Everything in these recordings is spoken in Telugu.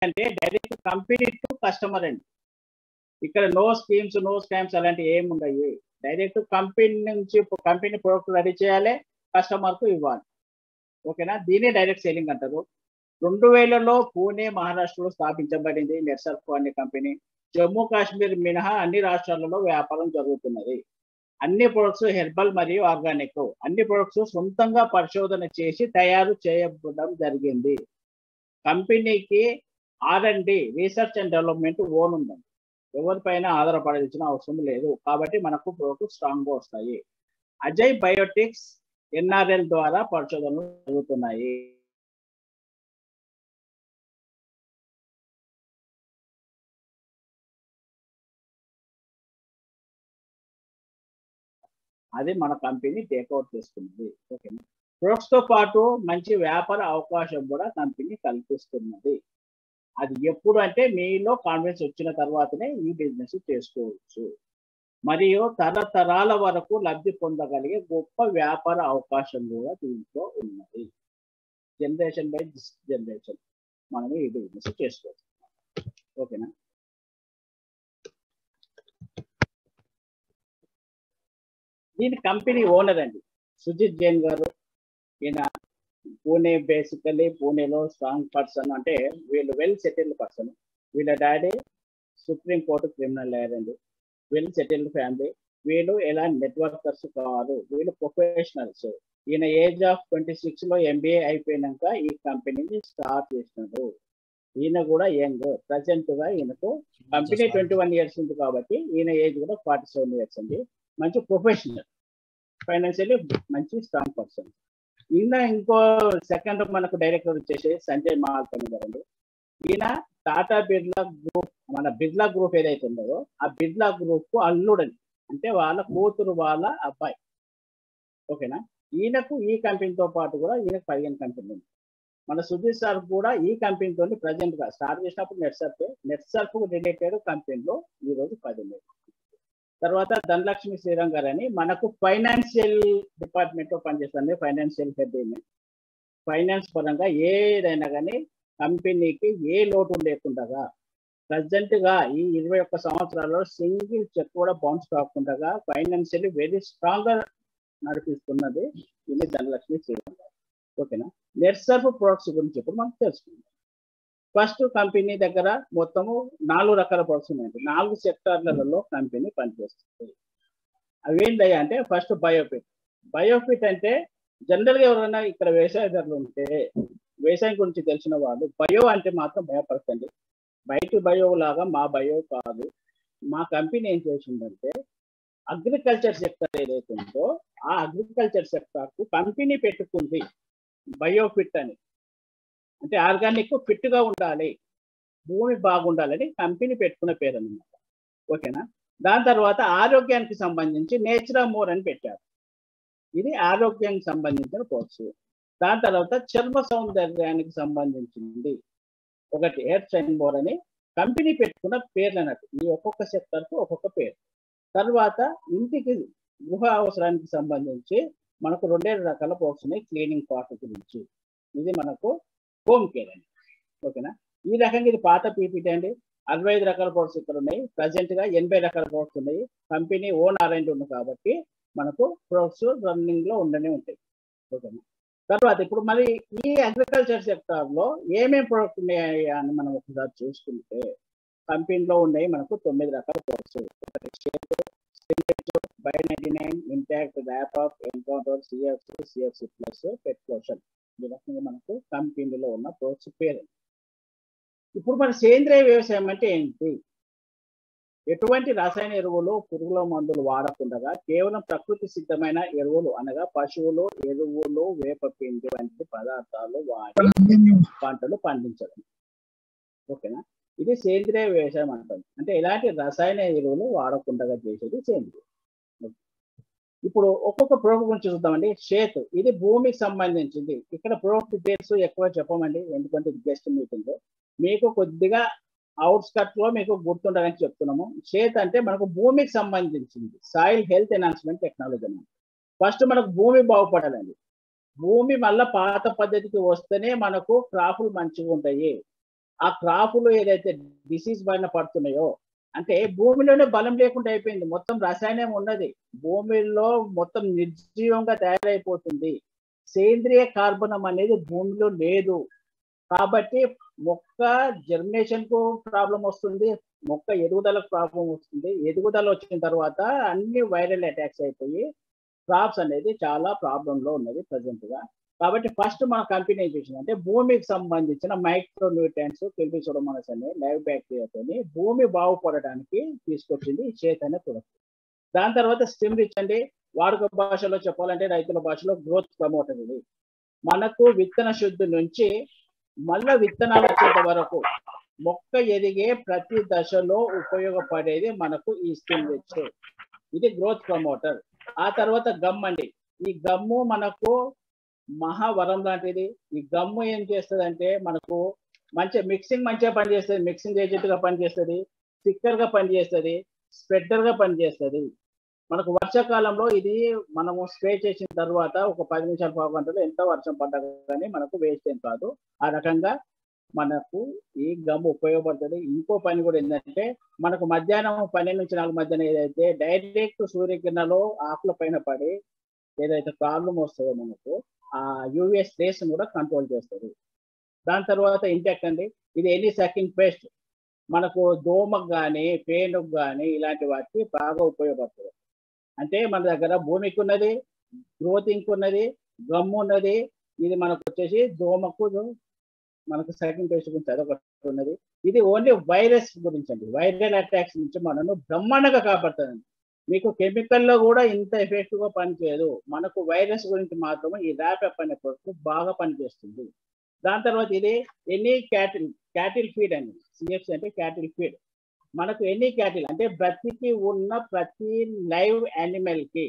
అంటే డైరెక్ట్ కంపెనీ టు కస్టమర్ అండి ఇక్కడ నో స్కీమ్స్ నో స్కామ్స్ అలాంటివి ఏమి ఉండవు డైరెక్ట్ కంపెనీ నుంచి కంపెనీ ప్రొడక్ట్ రెడీ చేయాలి కస్టమర్ కు ఇవ్వాలి ఓకేనా దీనే డైరెక్ట్ సెల్లింగ్ అంటారు రెండు వేలలో పూణే మహారాష్ట్రలో స్థాపించబడింది నెట్సర్ఫ్ అనే కంపెనీ జమ్మూ కాశ్మీర్ మినహా అన్ని రాష్ట్రాలలో వ్యాపారం జరుగుతున్నది అన్ని ప్రొడక్ట్స్ హెర్బల్ మరియు ఆర్గానిక్ అన్ని ప్రొడక్ట్స్ సొంతంగా పరిశోధన చేసి తయారు చేయడం జరిగింది కంపెనీకి R and D research and development own ఉందండి ఎవరిపైన ఆధారపడాల్సిన అవసరం లేదు కాబట్టి మనకు ప్రొడక్ట్ స్ట్రాంగ్ గా వస్తాయి అజయ్ బయోటిక్స్ ఎన్ఆర్ఎల్ ద్వారా పరిశోధనలు జరుగుతున్నాయి అది మన కంపెనీ టేక్అవుట్ చేసుకున్నది ఓకేనా ప్రొడక్ట్స్ తో పాటు మంచి వ్యాపార అవకాశం కూడా కంపెనీ కల్పిస్తున్నది అది ఎప్పుడు అంటే మీలో కాన్ఫిడెన్స్ వచ్చిన తర్వాతనే ఈ బిజినెస్ చేసుకోవచ్చు మరియు తరతరాల వరకు లబ్ధి పొందగలిగే గొప్ప వ్యాపార అవకాశం కూడా దీంట్లో ఉన్నది జనరేషన్ బై జనరేషన్ మనం ఈ బిజినెస్ చేసుకోవచ్చు ఓకేనా దీని కంపెనీ ఓనర్ అండి సుజిత్ జైన్ గారు ఈయన పూణే బేసికలీ పూణేలో స్ట్రాంగ్ పర్సన్ అంటే వీళ్ళు వెల్ సెటిల్డ్ పర్సన్ వీళ్ళ daddy supreme court criminal lawyer అండి వెల్ సెటిల్డ్ ఫ్యామిలీ వీళ్ళు ఎలా నెట్వర్కర్స్ కాదు వీళ్ళు ప్రొఫెషనల్స్ ఈయన ఏజ్ ఆఫ్ ట్వంటీ సిక్స్ లో ఎంబీఏ అయిపోయినాక ఈ కంపెనీని స్టార్ట్ చేసినాడు ఈయన కూడా యంగ్ ప్రజెంట్ గా ఈయనకు కంపెనీ ట్వంటీ వన్ ఇయర్స్ ఉంది కాబట్టి ఈయన ఏజ్ కూడా ఫార్టీ సెవెన్ ఇయర్స్ అండి మంచి ప్రొఫెషనల్ ఫైనాన్షియల్లీ మంచి స్ట్రాంగ్ పర్సన్ ఈయన ఇంకో సెకండ్ మనకు డైరెక్టర్ వచ్చేసి సంజయ్ మహాల్కని గారు ఈయన టాటా బిర్లా గ్రూప్ మన బిర్లా గ్రూప్ ఏదైతే ఉందో ఆ బిర్లా గ్రూప్ కు అల్లుడని అంటే వాళ్ళ కూతురు వాళ్ళ అబ్బాయి ఓకేనా ఈయనకు ఈ కంపెనీతో పాటు కూడా ఈయనకు పదిహేను కంపెనీలు ఉంది మన సుధీర్ సార్ కూడా ఈ కంపెనీతో ప్రజెంట్ గా స్టార్ట్ చేసినప్పుడు net surf net surf related కంపెనీలో ఈ రోజు పది ఉన్నాయి తర్వాత ధనలక్ష్మి శ్రీరామ్ గారు అని మనకు ఫైనాన్షియల్ డిపార్ట్మెంట్ లో పనిచేస్తుంది ఫైనాన్షియల్ హెడ్ ఫైనాన్స్ పరంగా ఏదైనా కానీ కంపెనీకి ఏ లోటు లేకుండా ప్రజెంట్ గా ఈ ఇరవై ఒక్క సంవత్సరాల్లో సింగిల్ చెక్ కూడా బౌన్స్ కాకుండా ఫైనాన్షియల్లీ వెరీ స్ట్రాంగ్ గా నడిపిస్తున్నది ఇది ధనలక్ష్మి శ్రీరామ్ గారు ఓకేనా నెట్ సర్ఫ్ ప్రొడక్ట్స్ గురించి ఇప్పుడు మనం తెలుసుకుందాం ఫస్ట్ కంపెనీ దగ్గర మొత్తము నాలుగు రకాల ప్రొడక్ట్స్ ఉన్నాయండి నాలుగు సెక్టార్లలో కంపెనీ పనిచేస్తుంది అవేంటయ్యా అంటే ఫస్ట్ బయోఫిట్ బయోఫిట్ అంటే జనరల్ గా ఎవరైనా ఇక్కడ వ్యవసాయదారులు ఉంటే వ్యవసాయం గురించి తెలిసిన వాళ్ళు బయో అంటే మాత్రం భయపడకండి బయట బయో లాగా మా బయో కాదు మా కంపెనీ ఏం చేసిందంటే అగ్రికల్చర్ సెక్టర్ ఏదైతే ఉందో ఆ అగ్రికల్చర్ సెక్టర్ కు కంపెనీ పెట్టుకుంది బయోఫిట్ అని అంటే ఆర్గానిక్ ఫిట్ గా ఉండాలి భూమి బాగుండాలని కంపెనీ పెట్టుకున్న పేరు అనమాట ఓకేనా దాని తర్వాత ఆరోగ్యానికి సంబంధించి నేచురా మోర్ అని పెట్టారు ఇది ఆరోగ్యానికి సంబంధించిన కోర్సు దాని తర్వాత చర్మ సౌందర్యానికి సంబంధించింది ఒకటి హెయిర్ సైన్ మోర్ అని కంపెనీ పెట్టుకున్న పేర్లు అన్నట్టు ఈ ఒక్కొక్క సెక్టర్ కు ఒక్కొక్క పేరు తర్వాత ఇంటికి గృహ అవసరానికి సంబంధించి మనకు రెండే రకాల కోర్స్ ఉన్నాయి క్లీనింగ్ పార్ట్ గురించి ఇది మనకు హోమ్ కేర్ అండి ఓకేనా ఈ రకంగా ఇది పాత పీపీటీ అండి అరవై ఐదు రకాల కోర్స్ ఇక్కడ ఉన్నాయి ప్రజెంట్ గా ఎనభై రకాల కోర్స్ ఉన్నాయి కంపెనీ ఓన్ అరేంజ్ ఉంది కాబట్టి మనకు ప్రొడక్ట్స్ రన్నింగ్ లో ఉండనే ఉంటాయి ఓకేనా తర్వాత ఇప్పుడు మరి ఈ అగ్రికల్చర్ సెక్టార్ లో ఏమేమి ప్రొడక్ట్ ఉన్నాయి అని మనం ఒకసారి చూసుకుంటే కంపెనీలో ఉన్నాయి మనకు తొమ్మిది రకాల course by ninety nine intact wrap of encounter CFC CFC plus పెట్రోషన్ ఈ రకంగా మనకు కంపెనీలో ఉన్న ప్రొడక్ట్స్ పేరు ఇప్పుడు మన సేంద్రియ వ్యవసాయం అంటే ఏంటి ఎటువంటి రసాయన ఎరువులు పురుగుల మందులు వాడకుండా కేవలం ప్రకృతి సిద్ధమైన ఎరువులు అనగా పశువులు ఎరువులు వేపపిండి వంటి పదార్థాలు వాడి పంటలు పండించడం ఓకేనా ఇది సేంద్రియ వ్యవసాయం అంటాం అంటే ఎలాంటి రసాయన ఎరువులు వాడకుండా చేసేది సేంద్రియ ఇప్పుడు ఒక్కొక్క ప్రోడక్ట్ గురించి చూద్దామండి షేత్ ఇది భూమికి సంబంధించింది ఇక్కడ ప్రోడక్ట్ డీటెయిల్స్ ఎక్కువ చెప్పమండి ఎందుకంటే ఇది గెస్ట్ మీటింగ్ మీకు కొద్దిగా అవుట్స్కట్ లో మీకు గుర్తుండాలని చెప్తున్నాము షేత్ అంటే మనకు భూమికి సంబంధించింది సాయిల్ హెల్త్ ఎన్హాన్స్మెంట్ టెక్నాలజీ అన్నమాట ఫస్ట్ మనకు భూమి బాగుపడాలండి భూమి మళ్ళీ పాత పద్ధతికి వస్తేనే మనకు క్రాపులు మంచిగా ఉంటాయి ఆ క్రాపులు ఏదైతే డిసీజ్ బారిన పడుతున్నాయో అంటే భూమిలోనే బలం లేకుండా అయిపోయింది మొత్తం రసాయనం ఉన్నది భూమిలో మొత్తం నిర్జీవంగా తయారైపోతుంది సేంద్రియ కార్బనం అనేది భూమిలో లేదు కాబట్టి మొక్క జర్మినేషన్ కు ప్రాబ్లం వస్తుంది మొక్క ఎదుగుదలకు ప్రాబ్లం వస్తుంది ఎదుగుదల వచ్చిన తర్వాత అన్ని వైరల్ అటాక్స్ అయిపోయి క్రాప్స్ అనేది చాలా ప్రాబ్లం లో ఉన్నది ప్రజెంట్ గా కాబట్టి ఫస్ట్ మన కంపెనీ ఏం చేసింది అంటే భూమికి సంబంధించిన మైక్రో న్యూట్రియన్స్ పిలిపించడమనస్ అనే లైవ్ బ్యాక్టీరియాతోని భూమి బాగుపడడానికి తీసుకొచ్చింది ఈ చేత్ అనే ప్రొడక్ట్ దాని తర్వాత స్టిమ్ రిచ్ అండి వాడుక భాషలో చెప్పాలంటే రైతుల భాషలో గ్రోత్ ప్రమోటర్ ఇది మనకు విత్తన శుద్ధి నుంచి మళ్ళా విత్తనాలు వచ్చేంత వరకు మొక్క ఎదిగే ప్రతి దశలో ఉపయోగపడేది మనకు ఈ స్టిమ్ రిచ్ ఇది గ్రోత్ ప్రమోటర్ ఆ తర్వాత గమ్ అండి ఈ గమ్ము మనకు మహావరం లాంటిది ఈ గమ్ము ఏం చేస్తుంది అంటే మనకు మంచి మిక్సింగ్ మంచిగా పనిచేస్తుంది మిక్సింగ్ ఏజెంట్ గా పనిచేస్తుంది స్టిక్కర్ గా పనిచేస్తుంది స్ప్రెడ్డర్ గా పనిచేస్తుంది మనకు వర్షాకాలంలో ఇది మనము స్ప్రే చేసిన తర్వాత ఒక పది నిమిషాలు పావు గంటలో ఎంత వర్షం పడ్డా కానీ మనకు వేస్ట్ ఏం కాదు ఆ రకంగా మనకు ఈ గమ్ ఉపయోగపడుతుంది ఇంకో పని కూడా ఏంటంటే మనకు మధ్యాహ్నం పన్నెండు నుంచి నాలుగు మధ్యాహ్నం ఏదైతే డైరెక్ట్ సూర్యకిరణలో ఆకుల పైన పడి ఏదైతే ప్రాబ్లం వస్తుందో మనకు ఆ యూవిఎస్ రేస్ కూడా కంట్రోల్ చేస్తుంది దాని తర్వాత ఇంటెక్ట్ అండి ఇది ఎనీ సకింగ్ పేస్ట్ మనకు దోమకు కానీ పేనుకు కానీ ఇలాంటి వాటికి బాగా ఉపయోగపడుతుంది అంటే మన దగ్గర భూమికి ఉన్నది గ్రోతింగ్ ఉన్నది గమ్ము ఉన్నది ఇది మనకు వచ్చేసి దోమకు మనకు సకింగ్ పేస్ట్ గురించి అదొకటి ఉన్నది ఇది ఓన్లీ వైరస్ గురించి అండి వైరల్ అటాక్స్ నుంచి మనను బ్రహ్మాండంగా కాపాడుతుంది మీకు కెమికల్లో కూడా ఇంత ఎఫెక్టివ్ గా పనిచేయదు మనకు వైరస్ గురించి మాత్రమే ఈ ర్యాప్ అనే ప్రొడక్ట్ బాగా పనిచేస్తుంది దాని తర్వాత ఇది ఎనీ క్యాటిల్ క్యాటిల్ ఫీడ్ అండి సిఎఫ్సి అంటే క్యాటిల్ ఫీడ్ మనకు ఎనీ క్యాటిల్ అంటే బ్రతికి ఉన్న ప్రతి లైవ్ యానిమల్ కి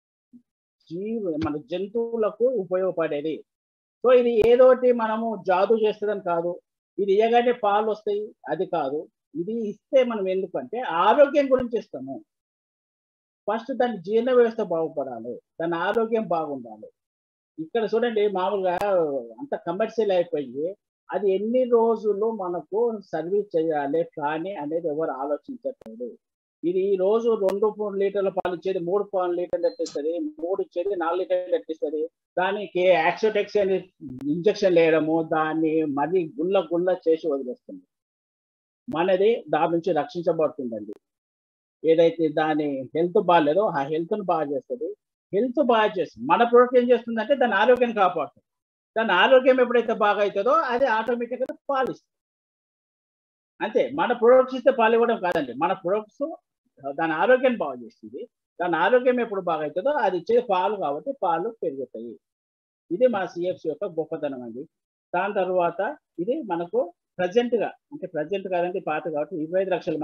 జీవ మన జంతువులకు ఉపయోగపడేది సో ఇది ఏదోటి మనము జాదు చేస్తుందని కాదు ఇది ఇయ్యగానే పాలు వస్తాయి అది కాదు ఇది ఇస్తే మనం ఎందుకంటే ఆరోగ్యం గురించి ఇస్తాము ఫస్ట్ దాని జీర్ణ వ్యవస్థ బాగుపడాలి దాని ఆరోగ్యం బాగుండాలి ఇక్కడ చూడండి మామూలుగా అంత కమర్షియల్ అయిపోయి అది ఎన్ని రోజులు మనకు సర్వీస్ చేయాలి కానీ అనేది ఎవరు ఆలోచించట్లేదు ఇది ఈ రోజు రెండు లీటర్ల పాలు ఇచ్చేది మూడు పాలు లీటర్లు ఎట్టిస్తుంది మూడు ఇచ్చేది నాలుగు లీటర్లు ఎట్టిస్తుంది దానికి యాక్సోటెక్స్ అని ఇంజక్షన్ వేయడము దాన్ని మరీ గుల్ల గుల్ల చేసి వదిలేస్తుంది మనది దాని నుంచి రక్షించబడుతుందండి ఏదైతే దాని హెల్త్ బాగాలేదో ఆ హెల్త్ను బాగా చేస్తుంది హెల్త్ బాగా చేస్తుంది మన ప్రోడక్ట్ ఏం చేస్తుందంటే దాని ఆరోగ్యాన్ని కాపాడుతుంది దాని ఆరోగ్యం ఎప్పుడైతే బాగా అవుతుందో అది ఆటోమేటిక్గా పాలు ఇస్తుంది అంతే మన ప్రొడక్ట్స్ ఇస్తే పాలు ఇవ్వడం కాదండి మన ప్రొడక్ట్స్ దాని ఆరోగ్యాన్ని బాగా చేస్తుంది దాని ఆరోగ్యం ఎప్పుడు బాగా అవుతుందో అది ఇచ్చే పాలు కాబట్టి పాలు పెరుగుతాయి ఇది మన సిఎఫ్సి యొక్క గొప్పతనం అండి దాని తర్వాత ఇది మనకు ప్రజెంట్ గా అంటే ప్రజెంట్ కాదండి పాత కాబట్టి ఇరవై ఐదు లక్షల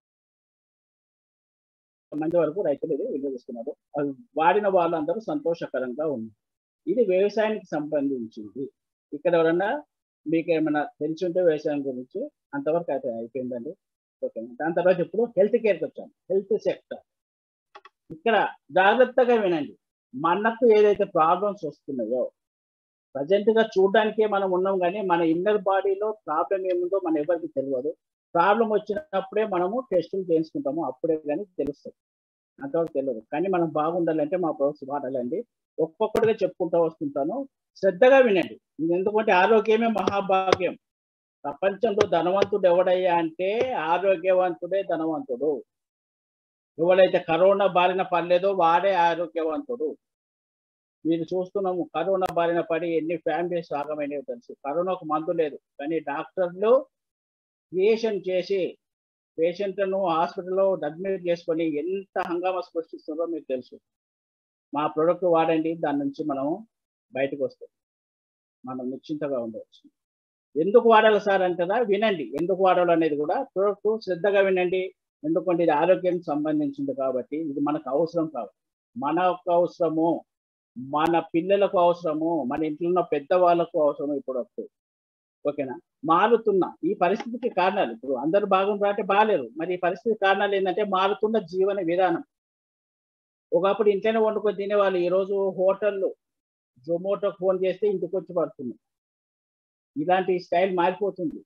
మంది వరకు రైతులు ఇది వినియోగిస్తున్నారు అది వాడిన వాళ్ళందరూ సంతోషకరంగా ఉంది ఇది వ్యవసాయానికి సంబంధించింది ఇక్కడ ఎవరన్నా మీకు ఏమైనా తెలిసి ఉంటే వ్యవసాయం గురించి అంతవరకు అయితే అయిపోయిందండి ఓకే దాని తర్వాత ఇప్పుడు హెల్త్ కేర్కి వచ్చాను హెల్త్ సెక్టర్ ఇక్కడ జాగ్రత్తగా వినండి మనకు ఏదైతే ప్రాబ్లమ్స్ వస్తున్నాయో ప్రజెంట్ గా చూడడానికే మనం ఉన్నాం కానీ మన ఇన్నర్ బాడీలో ప్రాబ్లం ఏముందో మన ఎవరికి తెలియదు ప్రాబ్లం వచ్చినప్పుడే మనము టెస్టులు చేయించుకుంటాము అప్పుడే కానీ తెలుస్తుంది అంతవరకు తెలియదు కానీ మనం బాగుండాలంటే మా ప్రొడక్ట్స్ వాడాలండి ఒక్కొక్కటిగా చెప్పుకుంటూ వస్తుంటాను శ్రద్ధగా వినండి ఎందుకంటే ఆరోగ్యమే మహాభాగ్యం ప్రపంచంలో ధనవంతుడు ఎవడయ్యా అంటే ఆరోగ్యవంతుడే ధనవంతుడు ఎవడైతే కరోనా బారిన పడలేదో వాడే ఆరోగ్యవంతుడు మీరు చూస్తున్నాము కరోనా బారిన పడి ఎన్ని ఫ్యామిలీస్ ఆగమైనవి తెలుసు కరోనాకు మందు లేదు కానీ డాక్టర్లు క్రియేషన్ చేసి పేషెంట్లను హాస్పిటల్లో అడ్మిట్ చేసుకొని ఎంత హంగామా సృష్టిస్తుందో మీకు తెలుసు మా ప్రోడక్ట్ వాడండి దాని నుంచి మనం బయటకు వస్తాం మనం నిశ్చింతగా ఉండవచ్చు ఎందుకు వాడాలి సార్ అంటారా వినండి ఎందుకు వాడాలి అనేది కూడా ప్రోడక్ట్ శ్రద్ధగా వినండి ఎందుకంటే ఇది ఆరోగ్యం సంబంధించింది కాబట్టి ఇది మనకు అవసరం కాబట్టి మనకు అవసరము మన పిల్లలకు అవసరము మన ఇంట్లో ఉన్న పెద్దవాళ్ళకు అవసరం ఈ ప్రోడక్ట్ ఓకేనా మారుతున్న ఈ పరిస్థితికి కారణాలు ఇప్పుడు అందరూ బాగుంటారు అంటే బాగాలేరు మరి ఈ పరిస్థితి కారణాలు ఏంటంటే మారుతున్న జీవన విధానం ఒకప్పుడు ఇంట్లోనే వండుకొని తినేవాళ్ళు ఈరోజు హోటల్లో జొమాటో ఫోన్ చేస్తే ఇంటికి వచ్చి పడుతుంది ఇలాంటి స్టైల్ మారిపోతుంది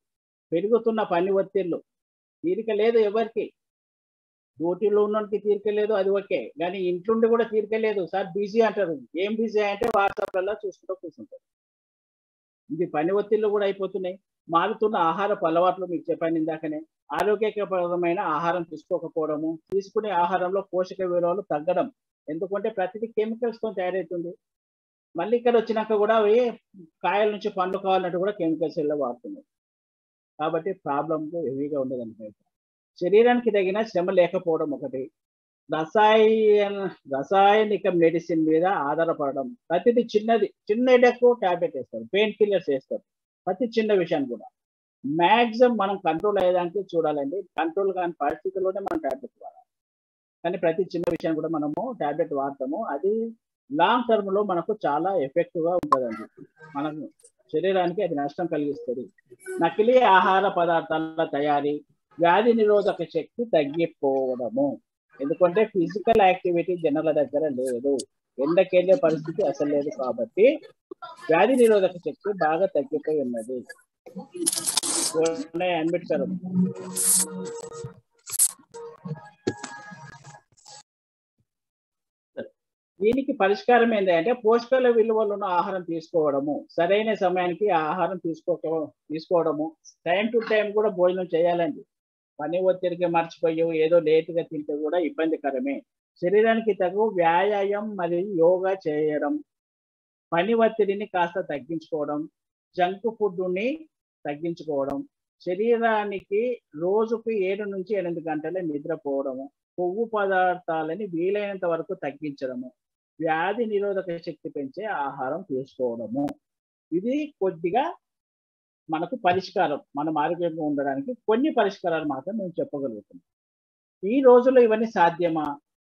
పెరుగుతున్న పని ఒత్తిళ్ళు తీరిక లేదు ఎవరికి డ్యూటీలో ఉన్నోనికి తీరిక లేదు అది ఓకే కానీ ఇంట్లోండి కూడా తీరిక లేదు సార్ బిజీ అంటారు ఏం బిజీ అంటే వాట్సాప్లలో చూసుకుంటూ కూర్చుంటారు ఇది పని ఒత్తిళ్ళు కూడా అయిపోతున్నాయి మారుతున్న ఆహారపు అలవాట్లు మీకు చెప్పాను ఇందాకనే ఆరోగ్యకరమైన ఆహారం తీసుకోకపోవడము తీసుకునే ఆహారంలో పోషక విలువలు తగ్గడం ఎందుకంటే ప్రతిదీ కెమికల్స్ తో తయారవుతుంది మళ్ళీ ఇక్కడ వచ్చినాక కూడా అవి కాయల నుంచి పండ్లు కావాలంటే కూడా కెమికల్స్ ఎలా వాడుతున్నాయి కాబట్టి ప్రాబ్లం హెవీగా ఉండదు అనుకుంటా శరీరానికి తగిన శ్రమ లేకపోవడం ఒకటి రసాయన రసాయనిక మెడిసిన్ మీద ఆధారపడడం ప్రతిదీ చిన్నది చిన్న హెడెక్ టాబ్లెట్ వేస్తారు పెయిన్ కిల్లర్స్ వేస్తారు ప్రతి చిన్న విషయాన్ని కూడా మ్యాక్సిమం మనం కంట్రోల్ అయ్యేదానికి చూడాలండి కంట్రోల్ కాని పరిస్థితుల్లోనే మనం టాబ్లెట్ వాడాలి కానీ ప్రతి చిన్న విషయం కూడా మనము టాబ్లెట్ వాడతాము అది లాంగ్ టర్మ్ లో మనకు చాలా ఎఫెక్టివ్ గా ఉంటుందండి మనకు శరీరానికి అది నష్టం కలిగిస్తుంది నకిలీ ఆహార పదార్థాల తయారీ వ్యాధి నిరోధక శక్తి తగ్గిపోవడము ఎందుకంటే ఫిజికల్ యాక్టివిటీ జనాల దగ్గర లేదు ఎండకెళ్ళే పరిస్థితి అసలు లేదు కాబట్టి వ్యాధి నిరోధక శక్తి బాగా తగ్గిపోయి ఉన్నది అంబేద్కర్ దీనికి పరిష్కారం ఏంటంటే పోషకాల విలువలు ఉన్న ఆహారం తీసుకోవడము సరైన సమయానికి ఆహారం తీసుకోక తీసుకోవడము టైం టు టైం కూడా భోజనం చేయాలండి పని ఒత్తిడికి మర్చిపోయి ఏదో లేటుగా తింటే కూడా ఇబ్బందికరమే శరీరానికి తగు వ్యాయామం మరియు యోగా చేయడం పని ఒత్తిడిని కాస్త తగ్గించుకోవడం జంక్ ఫుడ్ని తగ్గించుకోవడం శరీరానికి రోజుకు ఏడు నుంచి ఎనిమిది గంటలే నిద్రపోవడము కొవ్వు పదార్థాలని వీలైనంత వరకు తగ్గించడము వ్యాధి నిరోధక శక్తి పెంచే ఆహారం తీసుకోవడము ఇది కొద్దిగా మనకు పరిష్కారం మనం ఆరోగ్యంగా ఉండడానికి కొన్ని పరిష్కారాలు మాత్రం మేము చెప్పగలుగుతున్నాం ఈ రోజుల్లో ఇవన్నీ సాధ్యమా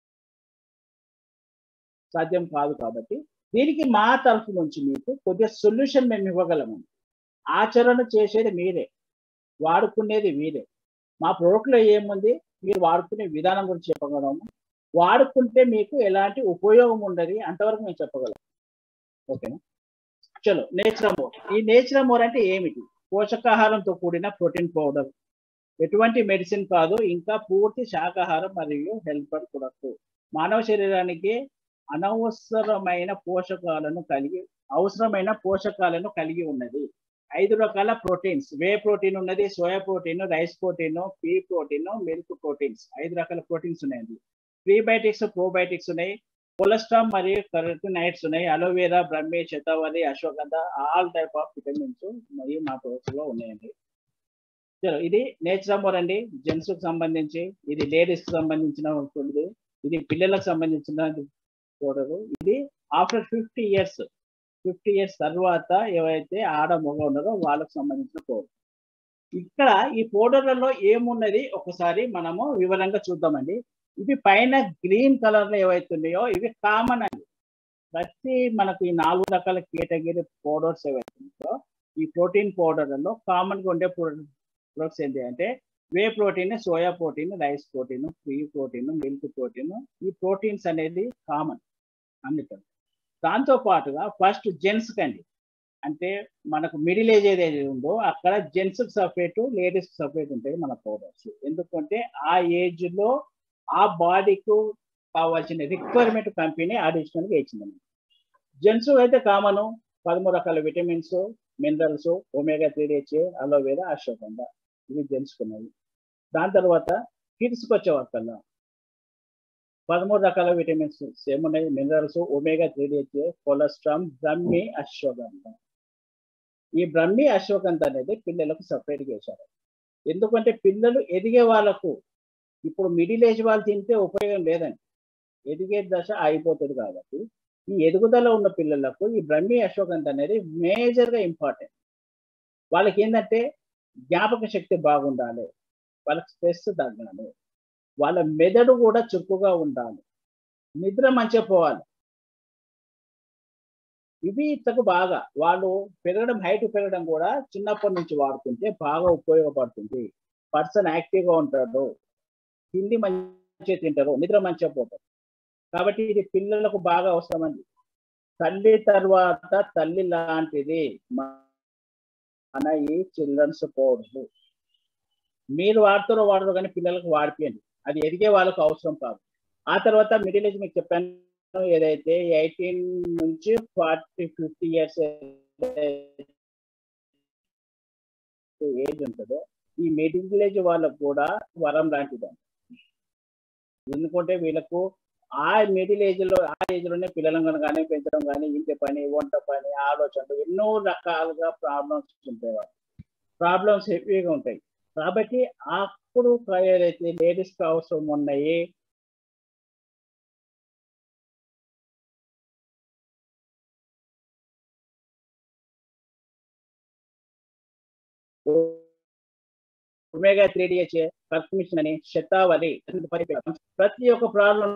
సాధ్యం కాదు కాబట్టి దీనికి మా తరఫు నుంచి మీకు కొద్దిగా సొల్యూషన్ మేము ఇవ్వగలము ఆచరణ చేసేది మీరే వాడుకునేది మీరే మా ప్రోడక్ట్లో ఏముంది మీరు వాడుకునే విధానం గురించి చెప్పగలము వాడుకుంటే మీకు ఎలాంటి ఉపయోగం ఉండదు అంతవరకు మేము చెప్పగలం ఓకేనా చలో నేచురమోర్ ఈ నేచురమోర్ అంటే ఏమిటి పోషకాహారంతో కూడిన ప్రోటీన్ పౌడర్ ఎటువంటి మెడిసిన్ కాదు ఇంకా పూర్తి శాకాహారం మరియు హెల్పర్ ప్రొడక్ట్ మానవ శరీరానికి అనవసరమైన పోషకాలను కలిగి అవసరమైన పోషకాలను కలిగి ఉన్నది ఐదు రకాల ప్రోటీన్స్ వే ప్రోటీన్ ఉన్నది soya protein rice protein pea protein milk proteins ఐదు రకాల ప్రోటీన్స్ ఉన్నాయండి ప్రీబయోటిక్స్ ప్రోబయోటిక్స్ ఉన్నాయి కొలెస్ట్రాల్ మరియు కరెటినైట్స్ ఉన్నాయి aloe vera brahmi shatavari ashwagandha all type of vitamins మరియు మా లో ఉన్నాయండి ఇది నేచురమోర్ అండి జెంట్స్ కు సంబంధించి ఇది లేడీస్ కి సంబంధించిన ఉంటుంది ఇది పిల్లలకు సంబంధించిన పౌడర్ ఇది after fifty years fifty years తర్వాత ఏవైతే ఆడ మొగ ఉన్నారో వాళ్ళకు సంబంధించిన పౌడర్ ఇక్కడ ఈ పౌడర్లలో ఏమున్నది ఒకసారి మనము వివరంగా చూద్దామండి ఇవి పైన గ్రీన్ కలర్ లో ఏవైతే ఉన్నాయో ఇవి కామన్ అండి ప్రతి మనకు ఈ నాలుగు రకాల కేటగిరీ పౌడర్స్ ఏవైతే ఉన్నాయో ఈ ప్రోటీన్ పౌడర్లలో కామన్ గా ఉండే ప్రొడక్ట్స్ ఏంటి అంటే whey protein soya protein rice protein pea protein milk protein ఈ ప్రోటీన్స్ అనేది కామన్ అందుకని దాంతో పాటుగా ఫస్ట్ జెంట్స్ కండి అంటే మనకు మిడిల్ ఏజ్ ఏదైతే ఉందో అక్కడ జెంట్స్ సపరేట్ లేడీస్ సపరేట్ ఉంటాయి మన పౌడర్స్ ఎందుకంటే ఆ ఏజ్ లో ఆ బాడీకు కావాల్సిన రిక్వైర్మెంట్ కంపెనీ అడిషనల్గా ఇచ్చింది జెంట్స్ అయితే కామన్ పదమూడు రకాల vitamins minerals omega three HA aloe vera ashwagandha ఇవి జెంట్స్కున్నవి దాని తర్వాత కిడ్స్కి వచ్చే వరకల్లా పదమూడు రకాల విటమిన్స్ ఏమున్నాయి minerals omega three HA cholesterol brahmi ashwagandha ఈ బ్రహ్మి అశ్వగంధ అనేది పిల్లలకు సపరేట్గా వేశారు ఎందుకంటే పిల్లలు ఎదిగే వాళ్ళకు ఇప్పుడు మిడిల్ ఏజ్ వాళ్ళు తింటే ఉపయోగం లేదండి ఎదిగే దశ అయిపోతుంది కాబట్టి ఈ ఎదుగుదల ఉన్న పిల్లలకు ఈ బ్రహ్మి అశ్వగంధ అనేది మేజర్గా ఇంపార్టెంట్ వాళ్ళకి ఏంటంటే జ్ఞాపక శక్తి బాగుండాలి వాళ్ళకి స్ట్రెస్ తగ్గాలి వాళ్ళ మెదడు కూడా చురుకుగా ఉండాలి నిద్ర మంచిగా పోవాలి ఇవి ఇతకు బాగా వాళ్ళు పెరగడం హైట్ పెరగడం కూడా చిన్నప్పటి నుంచి వాడుతుంటే బాగా ఉపయోగపడుతుంది పర్సన్ యాక్టివ్గా ఉంటాడు తిండి మంచిగా తింటారు నిద్ర మంచిగా పోతారు కాబట్టి ఇది పిల్లలకు బాగా అవసరమండి తల్లి తర్వాత తల్లి లాంటిది మన ఈ చిల్డ్రన్స్ పౌడర్ మీరు వాడుతారో వాడరు కానీ పిల్లలకు వాడిపోయండి అది ఎదిగే వాళ్ళకు అవసరం కాదు ఆ తర్వాత మిడిల్ ఏజ్ మీకు చెప్పాను ఏదైతే ఎయిటీన్ నుంచి ఫార్టీ ఫిఫ్టీ ఇయర్స్ ఏజ్ ఉంటుందో ఈ మిడిల్ ఏజ్ వాళ్ళకు కూడా వరం లాంటిదండి ఎందుకంటే వీళ్ళకు ఆ మిడిల్ ఏజ్ లో ఆ ఏజ్ లోనే పిల్లలను కానీ పెంచడం కానీ ఇంటి పని వంట పని ఆలోచనలు ఎన్నో రకాలుగా ప్రాబ్లమ్స్ ఉంటాయి వాళ్ళు ప్రాబ్లమ్స్ హెవీగా ఉంటాయి కాబట్టి అప్పుడు ఏదైతే లేడీస్ కి అవసరం ఉన్నాయి ఒమేగా త్రీ డిహెచ్ పర్మిషన్ అని శతావరి ప్రతి ఒక్క ప్రాబ్లం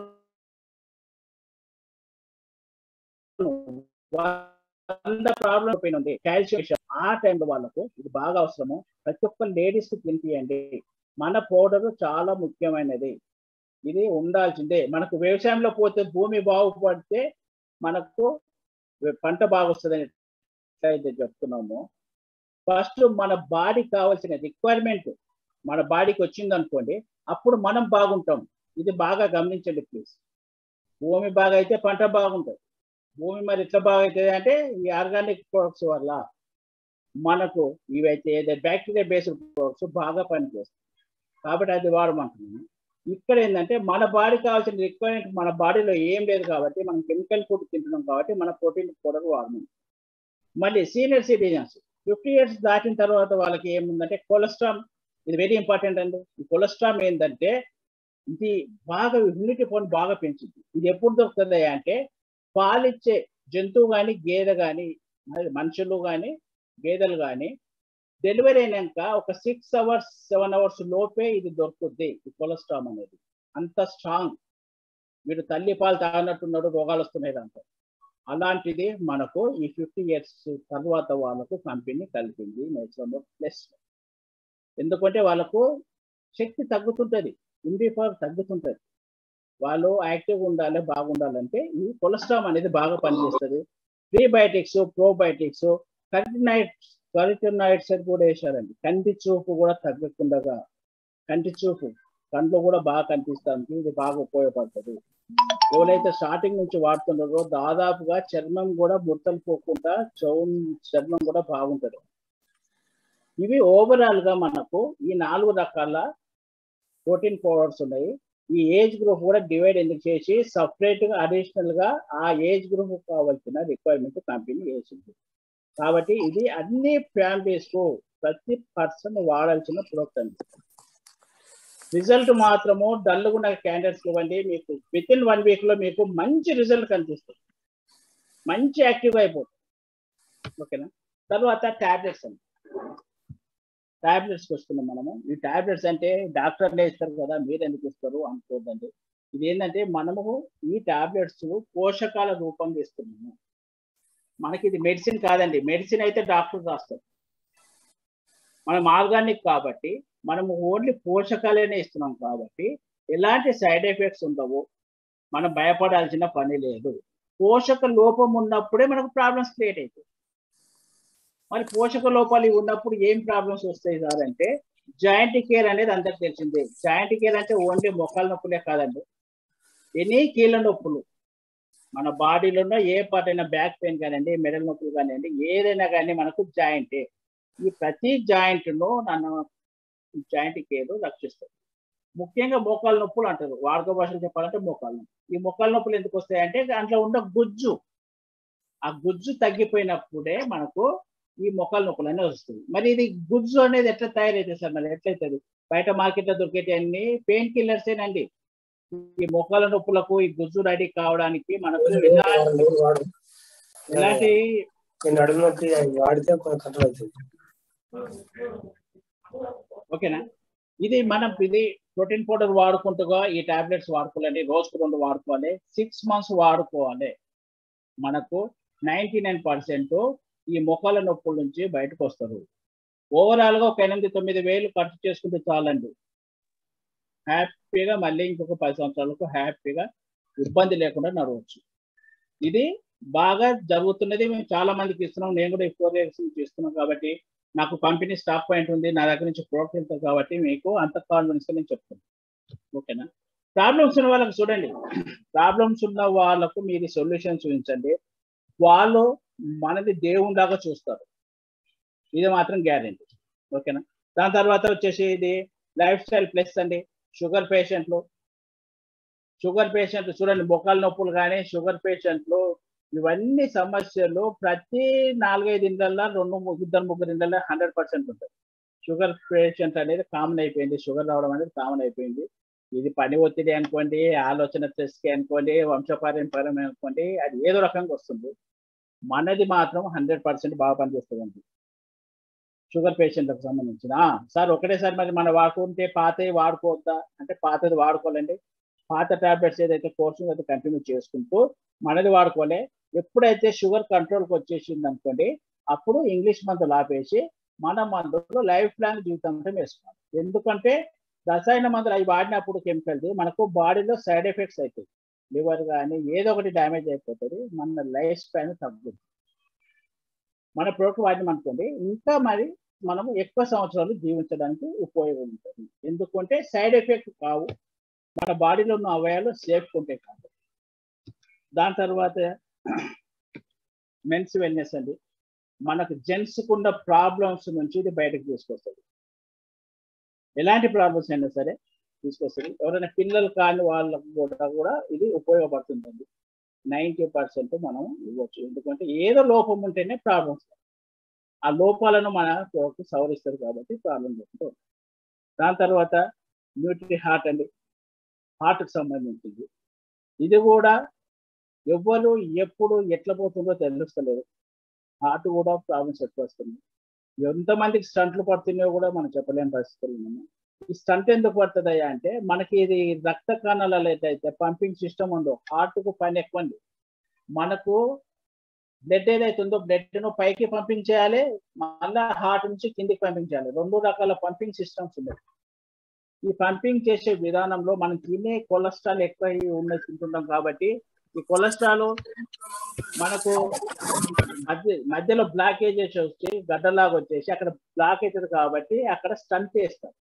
వంద ప్రాబ్లం పైన ఉంది కాల్షియం ఆ టైంలో వాళ్ళకు ఇది బాగా అవసరము ప్రతి ఒక్క లేడీస్ కి తినిపియండి మన పౌడర్ చాలా ముఖ్యమైనది ఇది ఉండాల్సిందే మనకు వ్యవసాయంలో పోతే భూమి బాగుపడితే మనకు పంట బాగొస్తుందని అయితే చెప్తున్నాము ఫస్ట్ మన బాడీకి కావాల్సిన రిక్వైర్మెంట్ మన బాడీకి వచ్చింది అనుకోండి అప్పుడు మనం బాగుంటాం ఇది బాగా గమనించండి ప్లీజ్ భూమి బాగా అయితే పంట బాగుంటుంది భూమి మరి ఎట్లా బాగా అవుతుంది అంటే ఈ ఆర్గానిక్ ప్రొడక్ట్స్ వల్ల మనకు ఇవైతే ఏదైతే బ్యాక్టీరియా బేస్డ్ ప్రొడక్ట్స్ బాగా పనిచేస్తాయి కాబట్టి అది వాడమంటున్నాను ఇక్కడ ఏంటంటే మన బాడీ కావాల్సిన రిక్వైర్మెంట్ మన బాడీలో ఏం లేదు కాబట్టి మనం కెమికల్ ఫుడ్ తింటున్నాం కాబట్టి మన ప్రోటీన్ పౌడర్ వాడము మళ్ళీ సీనియర్ సిటిజన్స్ ఫిఫ్టీ ఇయర్స్ దాటిన తర్వాత వాళ్ళకి ఏముందంటే కొలెస్ట్రాల్ ఇది వెరీ ఇంపార్టెంట్ అండి ఈ కొలెస్ట్రాల్ ఏంటంటే ఇది బాగా ఇమ్యూనిటీ పవర్ బాగా పెంచుద్ది ఇది ఎప్పుడు దొరుకుతుంది అంటే పాలిచ్చే జంతువు కానీ గేదె కానీ మనుషులు కానీ గేదెలు కానీ డెలివరీ అయినాక ఒక సిక్స్ అవర్స్ సెవెన్ అవర్స్ లోపే ఇది దొరుకుతుంది ఈ కొలెస్ట్రాల్ అనేది అంత స్ట్రాంగ్ వీడు తల్లి పాలు తాగినట్టున్నాడు రోగాలు వస్తున్నాయి దాంతో అలాంటిది మనకు ఈ ఫిఫ్టీ ఇయర్స్ తర్వాత వాళ్ళకు కంపెనీ కలిపింది నేచురల్ ప్లస్ ఎందుకంటే వాళ్ళకు శక్తి తగ్గుతుంటుంది ఇండి పవర్ తగ్గుతుంటుంది వాళ్ళు యాక్టివ్గా ఉండాలి బాగుండాలంటే ఈ కొలెస్ట్రాల్ అనేది బాగా పనిచేస్తుంది ప్రీబయోటిక్స్ ప్రోబయోటిక్స్ కరిటినైట్స్ కరిటినైట్స్ అని కూడా వేశారండి కంటి చూపు కూడా తగ్గకుండా కంటి చూపు కంట్లో కూడా బాగా కనిపిస్తుంది ఇది బాగా ఉపయోగపడుతుంది ఎవరైతే స్టార్టింగ్ నుంచి వాడుతున్నారో దాదాపుగా చర్మం కూడా ముడతలు పోకుండా చౌ చర్మం కూడా బాగుంటుంది ఇవి ఓవరాల్ గా మనకు ఈ నాలుగు రకాల ప్రోటీన్ పౌడర్స్ ఉన్నాయి ఈ ఏజ్ గ్రూప్ కూడా డివైడ్ ఎందుకు చేసి సపరేట్ గా అడిషనల్ గా ఆ ఏజ్ గ్రూప్ కావాల్సిన రిక్వైర్మెంట్ కంపెనీ వేసింది కాబట్టి ఇది అన్ని ఫ్యామిలీస్ కు ప్రతి పర్సన్ వాడాల్సిన ప్రోడక్ట్ అండి రిజల్ట్ మాత్రము డల్గా ఉన్న క్యాండిడేట్స్ ఇవ్వండి మీకు విత్ ఇన్ వన్ వీక్ లో మీకు మంచి రిజల్ట్ కనిపిస్తుంది మంచి యాక్టివ్ అయిపోతుంది ఓకేనా తర్వాత టాబ్లెట్స్ అండి టాబ్లెట్స్కి వస్తున్నాం మనము ఈ టాబ్లెట్స్ అంటే డాక్టర్లే ఇస్తారు కదా మీరు ఎందుకు ఇస్తారు అనుకోదండి ఇది ఏంటంటే మనము ఈ టాబ్లెట్స్ పోషకాల రూపంగా ఇస్తున్నాము మనకి ఇది మెడిసిన్ కాదండి మెడిసిన్ అయితే డాక్టర్ రాస్తారు మనం ఆర్గానిక్ కాబట్టి మనము ఓన్లీ పోషకాలనే ఇస్తున్నాం కాబట్టి ఎలాంటి సైడ్ ఎఫెక్ట్స్ ఉండవు మనం భయపడాల్సిన పని లేదు పోషక లోపం ఉన్నప్పుడే మనకు ప్రాబ్లమ్స్ క్రియేట్ అవుతాయి మరి పోషక లోపాలు ఉన్నప్పుడు ఏం ప్రాబ్లమ్స్ వస్తాయి సార్ అంటే జాయింట్ కేర్ అనేది అందరికి తెలిసిందే జాయింట్ కేర్ అంటే ఓన్లీ మొక్కల నొప్పులే కాదండి ఎనీ కీళ్ళ నొప్పులు మన బాడీలో ఉన్న ఏ పార్ట్ అయినా బ్యాక్ పెయిన్ కానివ్వండి మెడల్ నొప్పులు కానివ్వండి ఏదైనా కానీ మనకు జాయింటే ఈ ప్రతి జాయింట్ను నన్ను జాయింట్ కేర్ రక్షిస్తుంది ముఖ్యంగా మోకాళ్ళ నొప్పులు అంటారు వాడుక భాషలు చెప్పాలంటే మోకాళ్ళ నొప్పి ఈ మోకాళ్ళ నొప్పులు ఎందుకు వస్తాయి అంటే దాంట్లో ఉన్న గుజ్జు ఆ గుజ్జు తగ్గిపోయినప్పుడే మనకు ఈ మొక్కల నొప్పులు అనేవి వస్తుంది మరి ఇది గుజ్జు అనేది ఎట్లా తయారైతే సార్ మరి ఎట్లయితుంది బయట మార్కెట్లో దొరికేటి అన్ని పెయిన్ కిల్లర్స్ ఏనండి ఈ మొక్కల నొప్పులకు ఈ గుజ్జు రెడీ కావడానికి మనకు ఎలాంటి నడుము నొప్పి వాడితే కంట్రోల్ అవుతుంది ఓకేనా ఇది మనం ఇది ప్రోటీన్ పౌడర్ వాడుకుంటుగా ఈ టాబ్లెట్స్ వాడుకోవాలండి రోజుకు రెండు వాడుకోవాలి సిక్స్ మంత్స్ వాడుకోవాలి మనకు నైంటీ నైన్ పర్సెంట్ ఈ మొక్కల నొప్పుల నుంచి బయటకు వస్తారు ఓవరాల్ గా ఒక ఎనిమిది తొమ్మిది వేలు ఖర్చు చేసుకుంటే చాలండి హ్యాపీగా మళ్ళీ ఇంకొక పది సంవత్సరాలకు హ్యాపీగా ఇబ్బంది లేకుండా నడవచ్చు ఇది బాగా జరుగుతున్నది మేము చాలా మందికి ఇస్తున్నాం నేను కూడా ఈ ఫోర్ ఇయర్స్ నుంచి ఇస్తున్నాం కాబట్టి నాకు కంపెనీ స్టాక్ పాయింట్ ఉంది నా దగ్గర నుంచి ప్రోడక్ట్ వెళ్తాయి కాబట్టి మీకు అంత కాన్ఫిడెన్స్ నేను చెప్తాను ఓకేనా ప్రాబ్లమ్స్ ఉన్న వాళ్ళకి చూడండి ప్రాబ్లమ్స్ ఉన్న వాళ్ళకు మీరు సొల్యూషన్ చూపించండి వాళ్ళు మనది దేవునిలాగా చూస్తారు ఇది మాత్రం గ్యారెంటీ ఓకేనా దాని తర్వాత వచ్చేసి ఇది లైఫ్ స్టైల్ ప్లస్ అండి షుగర్ పేషెంట్లు షుగర్ పేషెంట్లు చూడండి మొక్కల నొప్పులు కానీ షుగర్ పేషెంట్లు ఇవన్నీ సమస్యలు ప్రతి నాలుగైదు ఇండ్లల్లో రెండు ఇద్దరు ముగ్గురు ఇండ్లలో హండ్రెడ్ పర్సెంట్ ఉంటాయి షుగర్ పేషెంట్ అనేది కామన్ అయిపోయింది షుగర్ రావడం అనేది కామన్ అయిపోయింది ఇది పని ఒత్తిడి అనుకోండి ఆలోచన స్ట్రెస్కి అనుకోండి వంశపారంపర్యం అనుకోండి అది ఏదో రకంగా వస్తుంది మనది మాత్రం హండ్రెడ్ పర్సెంట్ బాగా పనిచేస్తుందండి షుగర్ పేషెంట్లకు సంబంధించిన సార్ ఒకటేసారి మరి మనం వాడుకుంటే పాతవి వాడుకోవద్దా అంటే పాతది వాడుకోవాలండి పాత టాబ్లెట్స్ ఏదైతే కోర్సు అయితే కంటిన్యూ చేసుకుంటూ మనది వాడుకోలే ఎప్పుడైతే షుగర్ కంట్రోల్కి వచ్చేసింది అనుకోండి అప్పుడు ఇంగ్లీష్ మందులు ఆపేసి మన మందులు లైఫ్ లాంగ్ జీవితాంతం వేసుకోవాలి ఎందుకంటే రసాయన మందులు అవి వాడినప్పుడు కెమికల్ది మనకు బాడీలో సైడ్ ఎఫెక్ట్స్ అవుతాయి లివర్ కానీ ఏదో ఒకటి డ్యామేజ్ అయిపోతుంది మన లైఫ్ స్పాన్ తగ్గుతుంది మన ప్రోడక్ట్ వాడినాం అనుకోండి ఇంకా మరి మనం ఎక్కువ సంవత్సరాలు జీవించడానికి ఉపయోగం ఉంటుంది ఎందుకంటే సైడ్ ఎఫెక్ట్ కావు మన బాడీలో ఉన్న అవయాలు సేఫ్ ఉంటాయి కాదు దాని తర్వాత మెన్స్ వెల్నెస్ అండి మనకు జెంట్స్కి ఉన్న ప్రాబ్లమ్స్ నుంచి ఇది బయటకు తీసుకొస్తుంది ఎలాంటి ప్రాబ్లమ్స్ అయినా సరే తీసుకొస్తుంది ఎవరైనా పిల్లలు కాని వాళ్ళకు కూడా కూడా ఇది ఉపయోగపడుతుందండి నైంటీ పర్సెంట్ మనం ఇవ్వచ్చు ఎందుకంటే ఏదో లోపం ఉంటేనే ప్రాబ్లమ్స్ ఆ లోపాలను మన ప్రోడక్ట్ సవరిస్తారు కాబట్టి ప్రాబ్లం లేకుండా దాని తర్వాత న్యూట్రీ హార్ట్ అండి హార్ట్కి సంబంధించింది ఇది కూడా ఎవ్వరు ఎప్పుడు ఎట్లా పోతుందో తెలుస్తలేదు హార్ట్ కూడా ప్రాబ్లమ్స్ ఎక్కువ వస్తుంది ఎంతమందికి స్టంట్లు పడుతున్నాయో కూడా మనం చెప్పలేని పరిస్థితులు ఉన్నాము ఈ స్టంట్ ఎందుకు పడుతుందయ్యా అంటే మనకి ఇది రక్త కణాలలో ఏదైతే పంపింగ్ సిస్టమ్ ఉందో హార్ట్కు పని ఎక్కువ ఉంది మనకు బ్లడ్ ఏదైతుందో బ్లడ్ను పైకి పంపింగ్ చేయాలి మళ్ళా హార్ట్ నుంచి కిందికి పంపింగ్ చేయాలి రెండు రకాల పంపింగ్ సిస్టమ్స్ ఉన్నాయి ఈ పంపింగ్ చేసే విధానంలో మనం తినే కొలెస్ట్రాల్ ఎక్కువ ఉన్నది తింటున్నాం కాబట్టి ఈ కొలెస్ట్రాల్ మనకు మధ్య మధ్యలో బ్లాకేజెస్ వచ్చి గడ్డలాగా వచ్చేసి అక్కడ బ్లాక్ అవుతుంది కాబట్టి అక్కడ స్టంట్ చేస్తారు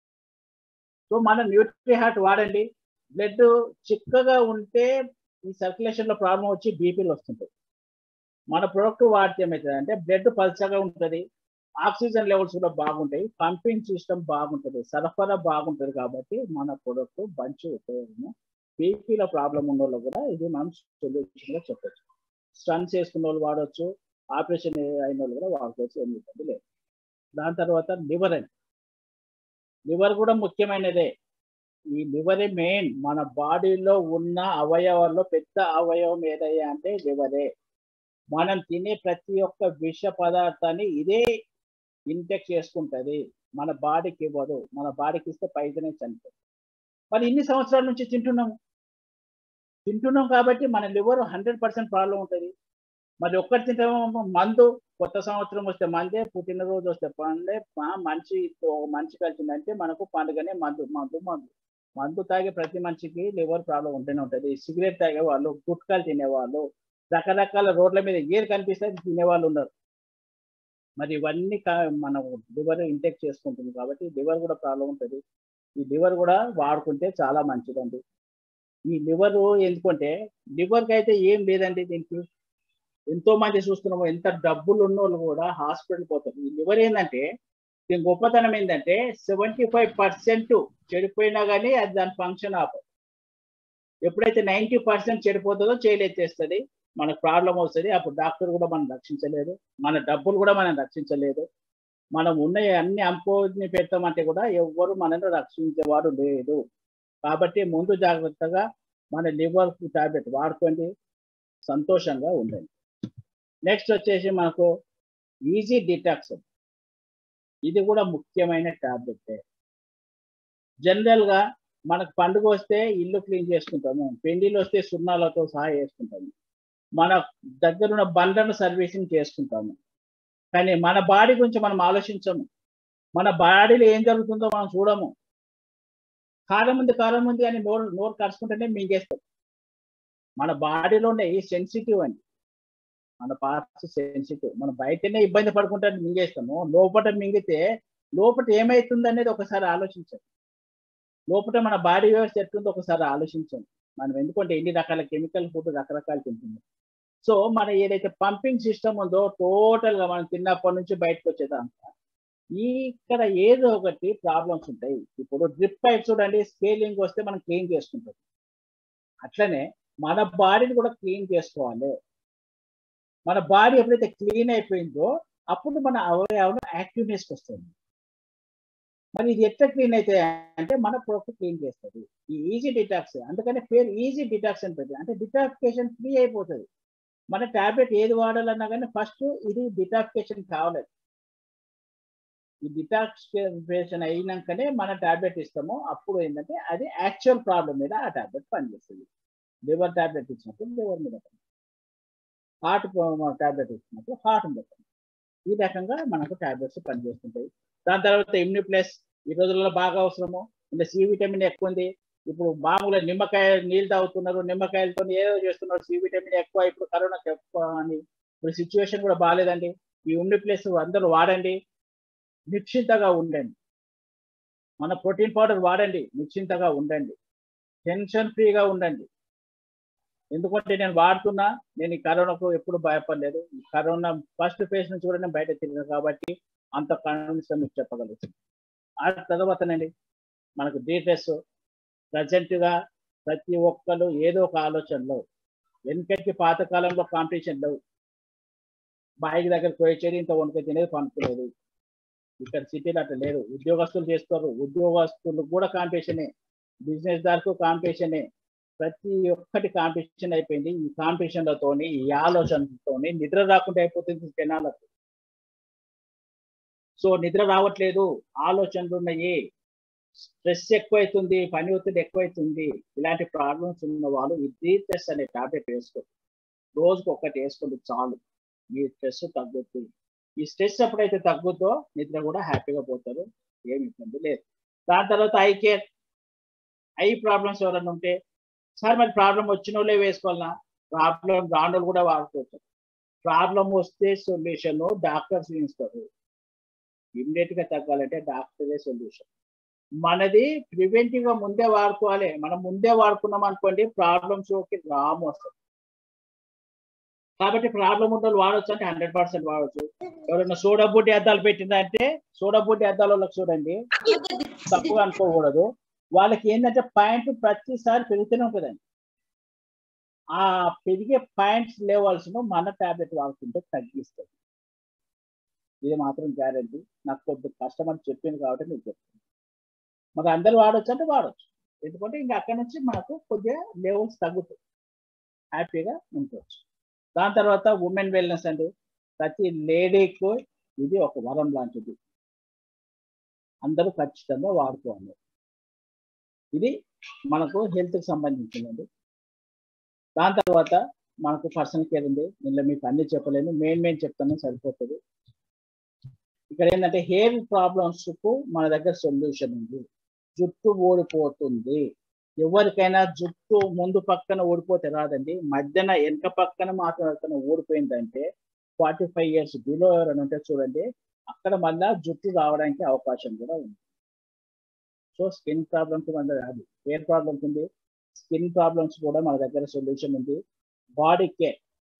సో మనం న్యూట్రీ హార్ట్ వాడండి బ్లడ్ చిక్కగా ఉంటే ఈ సర్క్యులేషన్ లో ప్రాబ్లం వచ్చి బీపీలు వస్తుంటాయి మన ప్రొడక్ట్ వాడితే ఏమవుతుంది అంటే బ్లడ్ పల్చగా ఉంటుంది ఆక్సిజన్ లెవెల్స్ కూడా బాగుంటాయి పంపింగ్ సిస్టమ్ బాగుంటుంది సరఫరా బాగుంటుంది కాబట్టి మన ప్రొడక్ట్ మంచి ఉపయోగము బీపీలో ప్రాబ్లం ఉన్న వాళ్ళు కూడా ఇది మనం సొల్యూషన్ గా చెప్పచ్చు స్టన్స్ చేసుకున్న వాళ్ళు వాడవచ్చు ఆపరేషన్ అయిన వాళ్ళు కూడా వాడుకోవచ్చు ఏమి ఇబ్బంది లేదు దాని తర్వాత లివర్ అండి లివర్ కూడా ముఖ్యమైనదే ఈ లివరే మెయిన్ మన బాడీలో ఉన్న అవయవాల్లో పెద్ద అవయవం ఏదయ్యా అంటే లివరే మనం తినే ప్రతి ఒక్క విష పదార్థాన్ని ఇదే ఇంటెక్ట్ చేసుకుంటుంది మన బాడీకి ఇవ్వదు మన బాడీకి ఇస్తే పైదనే చనిపోతుంది మరి ఇన్ని సంవత్సరాల నుంచి తింటున్నాము తింటున్నాం కాబట్టి మన లివర్ హండ్రెడ్ పర్సెంట్ ప్రాబ్లం ఉంటుంది మరి ఒక్కటి తింటాము మందు కొత్త సంవత్సరం వస్తే మందే పుట్టినరోజు వస్తే పండే మనిషి మనిషి కలిసిందంటే మనకు పండుగనే మందు మందు మందు మందు తాగే ప్రతి మనిషికి లివర్ ప్రాబ్లం ఉంటూనే ఉంటుంది సిగరెట్ తాగే వాళ్ళు గుట్కాలు తినేవాళ్ళు రకరకాల రోడ్ల మీద ఏది కనిపిస్తే తినేవాళ్ళు ఉన్నారు మరి ఇవన్నీ మన లివర్ ఇంటెక్ చేసుకుంటుంది కాబట్టి లివర్ కూడా ప్రాబ్లం ఉంటుంది ఈ లివర్ కూడా వాడుకుంటే చాలా మంచిదండి ఈ లివర్ ఎందుకంటే లివర్కి అయితే ఏం లేదండి దీనికి ఎంతో మంది చూస్తున్నాము ఎంత డబ్బులు ఉన్న వాళ్ళు కూడా హాస్పిటల్ పోతారు ఈ లివర్ ఏంటంటే దీని గొప్పతనం ఏంటంటే సెవెంటీ ఫైవ్ పర్సెంట్ చెడిపోయినా కానీ అది దాని ఫంక్షన్ ఆపదు ఎప్పుడైతే నైంటీ పర్సెంట్ చెడిపోతుందో చేయలేచేస్తుంది మనకు ప్రాబ్లం వస్తుంది అప్పుడు డాక్టర్ కూడా మనం రక్షించలేదు మన డబ్బులు కూడా మనం రక్షించలేదు మనం ఉన్న అన్ని అంపోని పెడతామంటే కూడా ఎవ్వరు మనల్ని రక్షించేవాడు లేదు కాబట్టి ముందు జాగ్రత్తగా మన లివర్ టాబ్లెట్ వాడుకోండి సంతోషంగా ఉండండి నెక్స్ట్ వచ్చేసి మనకు ఈజీ డిటాక్స్ ఇది కూడా ముఖ్యమైన టాబ్లెట్ జనరల్గా మనకు పండుగ వస్తే ఇల్లు క్లీన్ చేసుకుంటాము పెళ్లిళ్ళు వస్తే సున్నాలతో సహా వేసుకుంటాము మన దగ్గరున్న బండ్లను సర్వీసింగ్ చేసుకుంటాము కానీ మన బాడీ గురించి మనం ఆలోచించము మన బాడీలో ఏం జరుగుతుందో మనం చూడము కాలం ఉంది కాలం ఉంది అని నోరు నోరు కరుచుకుంటేనే మింగేస్తాం మన బాడీలో ఉండే ఈ సెన్సిటివ్ అండి మన పార్ట్స్ సెన్సిటివ్ మనం బయటనే ఇబ్బంది పడుకుంటే మింగేస్తాము లోపల మింగితే లోపల ఏమైతుంది అనేది ఒకసారి ఆలోచించండి లోపల మన బాడీ వ్యవస్థ ఎట్లుందో ఒకసారి ఆలోచించండి మనం ఎందుకంటే ఎన్ని రకాల కెమికల్ ఫుడ్ రకరకాలు తింటుంది సో మన ఏదైతే పంపింగ్ సిస్టమ్ ఉందో టోటల్ గా మనం తిన్నప్పటి నుంచి బయటకు వచ్చేదాకా ఈ ఇక్కడ ఏదో ఒకటి ప్రాబ్లమ్స్ ఉంటాయి ఇప్పుడు డ్రిప్ పైప్ చూడండి స్కేలింగ్ వస్తే మనం క్లీన్ చేసుకుంటాం అట్లనే మన బాడీని కూడా క్లీన్ చేసుకోవాలి మన బాడీ ఎప్పుడైతే క్లీన్ అయిపోయిందో అప్పుడు మన అవయవాలు యాక్టివ్నెస్ వస్తుంది మరి ఇది ఎట్లా క్లీన్ అయితే అంటే మన ప్రొడక్ట్ క్లీన్ చేస్తుంది ఈ ఈజీ డిటాక్స్ అందుకని పేరు ఈజీ డిటాక్స్ అని పెట్టింది అంటే డిటాక్సిఫికేషన్ ఫ్రీ అయిపోతుంది మన టాబ్లెట్ ఏది వాడాలన్నా కానీ ఫస్ట్ ఇది డిటాక్సిఫికేషన్ కావాలి ఈ డిటాక్సిఫికేషన్ అయినాకనే మన టాబ్లెట్ ఇస్తాము అప్పుడు ఏంటంటే అది యాక్చువల్ ప్రాబ్లం మీద ఆ టాబ్లెట్ పనిచేస్తుంది లివర్ టాబ్లెట్ ఇచ్చినప్పుడు లివర్ మీద హార్ట్ టాబ్లెట్ ఇచ్చినప్పుడు హార్ట్ మీద ఈ రకంగా మనకు టాబ్లెట్స్ పనిచేస్తుంటాయి దాని తర్వాత ఇమ్యూని ప్లస్ ఈ రోజుల్లో బాగా అవసరము ఇంకా సి విటమిన్ ఎక్కువ ఉంది ఇప్పుడు మామూలుగా నిమ్మకాయ నీళ్ళు తాగుతున్నారు నిమ్మకాయలతో ఏదో చేస్తున్నారు సి విటమిన్ ఎక్కువ ఇప్పుడు కరోనాకి ఎక్కువ అని ఇప్పుడు సిచ్యువేషన్ కూడా బాగాలేదండి ఈ ఇమ్యూని ప్లస్ అందరూ వాడండి నిశ్చింతగా ఉండండి మన ప్రోటీన్ పౌడర్ వాడండి నిశ్చింతగా ఉండండి టెన్షన్ ఫ్రీగా ఉండండి ఎందుకంటే నేను వాడుతున్నా నేను ఈ కరోనాకు ఎప్పుడు భయపడలేదు ఈ కరోనా ఫస్ట్ ఫేజ్ నుంచి కూడా నేను బయట తిరిగాను కాబట్టి అంత కాన్ఫిడెన్స్ మీకు చెప్పగలుగుతుంది ఆ తర్వాతనండి మనకు డీటెయిల్స్ ప్రజెంట్గా ప్రతి ఒక్కరు ఏదో ఒక ఆలోచనలో వెనకటి పాతకాలంలో కాంపిటీషన్ లేవు బాయికి దగ్గర పోయేచేది ఇంత వండుకొని తినేది పనుకోలేదు ఇక్కడ సిటీలో అట్లా లేదు ఉద్యోగస్తులు చేస్తారు ఉద్యోగస్తులు కూడా కాంపిటీషనే బిజినెస్ దారుకు కాంపిటీషనే ప్రతి ఒక్కటి కాంపిటీషన్ అయిపోయింది ఈ కాంపిటీషన్లతోని ఈ ఆలోచనలతోని నిద్ర రాకుండా అయిపోతుంది జనాలకు సో నిద్ర రావట్లేదు ఆలోచనలు ఉన్నాయి స్ట్రెస్ ఎక్కువైతుంది పని ఒత్తిడి ఎక్కువైతుంది ఇలాంటి ప్రాబ్లమ్స్ ఉన్న వాళ్ళు ఈ డీటెస్ అనే టాబ్లెట్ వేసుకోండి రోజుకు ఒక్కటి వేసుకోండి చాలు మీ స్ట్రెస్ తగ్గుతుంది ఈ స్ట్రెస్ ఎప్పుడైతే తగ్గుతో నిద్ర కూడా హ్యాపీగా పోతారు ఏమి ఇబ్బంది లేదు దాని తర్వాత ఐ కేర్ ఐ ప్రాబ్లమ్స్ ఎవరైనా ఉంటే సార్ మరి ప్రాబ్లం వచ్చిన వాళ్ళే వేసుకోవాలన్నా ప్రాబ్లం రాను కూడా వాడుకోవచ్చు ప్రాబ్లం వస్తే సొల్యూషన్ డాక్టర్స్ ఇస్తారు ఇమ్మీడియట్ గా తగ్గాలంటే డాక్టరే సొల్యూషన్ మనది ప్రివెంటివ్ గా ముందే వాడుకోవాలి మనం ముందే వాడుకున్నాం అనుకోండి ప్రాబ్లమ్స్ ఓకే రాము వస్తుంది కాబట్టి ప్రాబ్లం ఉన్న వాడచ్చు అంటే హండ్రెడ్ పర్సెంట్ వాడచ్చు ఎవరైనా సోడా బుడ్డి అద్దాలు పెట్టిందంటే సోడా బుడ్డి అద్దాల వాళ్ళకి చూడండి తప్పుగా అనుకోకూడదు వాళ్ళకి ఏంటంటే పాయింట్ ప్రతిసారి పెరుగుతూనే ఉంటుందండి ఆ పెరిగే పాయింట్స్ లెవెల్స్ ను మన టాబ్లెట్ వాడుతుంటే తగ్గిస్తుంది ఇది మాత్రం గ్యారంటీ నాకు కొద్ది కస్టమర్ చెప్పింది కాబట్టి మీకు చెప్తాను మరి అందరు వాడచ్చు అంటే వాడచ్చు ఎందుకంటే ఇంకా అక్కడి నుంచి మనకు కొద్దిగా లెవెల్స్ తగ్గుతాయి హ్యాపీగా ఉండవచ్చు దాని తర్వాత ఉమెన్ వెల్నెస్ అండి ప్రతి లేడీకి ఇది ఒక వరం లాంటిది అందరూ ఖచ్చితంగా వాడుకోవాలి ఇది మనకు హెల్త్కి సంబంధించిందండి దాని తర్వాత మనకు పర్సనల్ కేర్ ఉంది ఇందులో మీకు అన్ని చెప్పలేను మెయిన్ మెయిన్ చెప్తాను సరిపోతుంది ఇక్కడ ఏంటంటే హెయిర్ ప్రాబ్లమ్స్ కు మన దగ్గర సొల్యూషన్ ఉంది జుట్టు ఊడిపోతుంది ఎవరికైనా జుట్టు ముందు పక్కన ఊడిపోతే రాదండి మధ్యన వెనక పక్కన మాత్రం ఊడిపోయిందంటే ఫార్టీ ఫైవ్ ఇయర్స్ బిలో ఎవరైనా ఉంటే చూడండి అక్కడ మళ్ళా జుట్టు రావడానికి అవకాశం కూడా ఉంది సో స్కిన్ ప్రాబ్లమ్స్ మన రాదు హెయిర్ ప్రాబ్లమ్స్ ఉంది స్కిన్ ప్రాబ్లమ్స్ కూడా మన దగ్గర సొల్యూషన్ ఉంది బాడీ కేర్